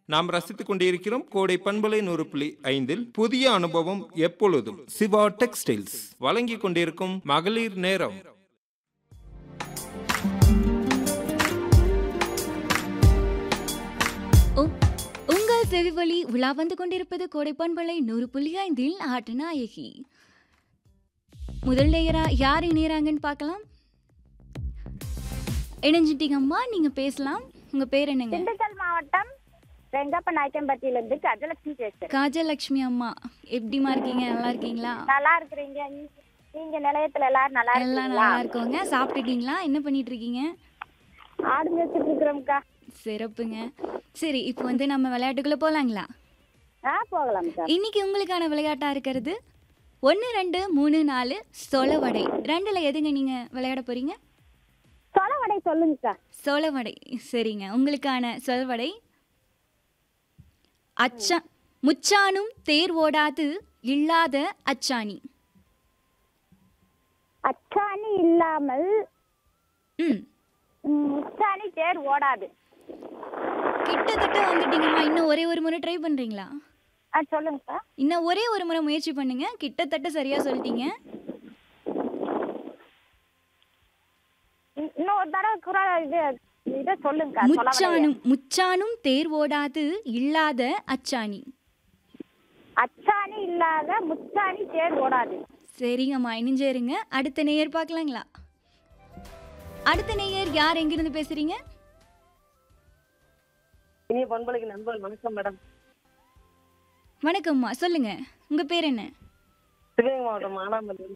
நாம் ரசித்துக் கொண்டிருக்கிறோம் கோடை பண்பலை நூறு புள்ளி ஐந்தில் புதிய அனுபவம் எப்பொழுதும் சிவா டெக்ஸ்டைல்ஸ் வழங்கிக் கொண்டிருக்கும் மகளிர் நேரம் உ- உங்கள் செவிவழி உலா வந்து கொண்டிருப்பது கோடைப்பண்பளை நூறு புள்ளி ஐந்தில் ஆட்டநாயகி முதல் நேயரா யார் இணையறாங்கன்னு பார்க்கலாம் இணைஞ்சிட்டீங்கம்மா நீங்க பேசலாம் உங்க பேர் என்னங்க திண்டுக்கல் மாவட்டம் வெங்கப்ப நாயக்கம்பட்டியிலிருந்து கஜலட்சுமி பேசுறேன் காஜலட்சுமி அம்மா எப்படிமா இருக்கீங்க நல்லா இருக்கீங்களா நல்லா இருக்கிறீங்க நீ- நீங்க நிலையத்துல எல்லாரும் நல்லா எல்லாம் இருக்கீங்களா நல்லா இருக்கோங்க சாப்பிட்டுட்டீங்களா என்ன பண்ணிட்டு இருக்கீங்க ஆடு வச்சுட்டு இருக்கிறோம்க்கா சிறப்புங்க சரி இப்போ வந்து நம்ம விளையாட்டுக்குள்ள போலாங்களா ஆ போகலாம்க்கா இன்னைக்கு உங்களுக்கான விளையாட்டா இருக்கிறது ஒன்று ரெண்டு மூணு நாலு சொலவடை ரெண்டுல எதுங்க நீங்க விளையாட போறீங்க சொலவடை சொல்லுங்கக்கா சொலவடை சரிங்க உங்களுக்கான சொலவடை அச்சா முச்சானும் தேர் ஓடாது இல்லாத அச்சாணி அச்சாணி இல்லாமல் ம் ம், முச்சாணி தேர் ஓடாது கிட்டத்தட்ட வந்துட்டீங்கம்மா இன்னும் ஒரே ஒரு முறை ட்ரை பண்றீங்களா ஆ சொல்லுங்கக்கா இன்னும் ஒரே ஒரு முறை முயற்சி பண்ணுங்க கிட்டத்தட்ட சரியா சொல்லிட்டீங்க இன்- இன்னும் ஒரு தடவை குரல் இது இதை சொல்லுங்கக்கா சொலவடைய. முச்சானும் முச்சானும் தேர் ஓடாது இல்லாத அச்சாணி அச்சாணி இல்லாத முச்சாணி தேர் ஓடாது சரிங்கம்மா இணைஞ்சேருங்க அடுத்த நேயர் பார்க்கலாங்களா அடுத்த நேயர் யார் எங்கிருந்து பேசுறீங்க இனிய பண்பலைக்கு நண்பர் வணக்கம் மேடம் வணக்கம்மா சொல்லுங்க உங்க பேர் என்ன சிவகங்கை மாவட்டம் மானாமல்லி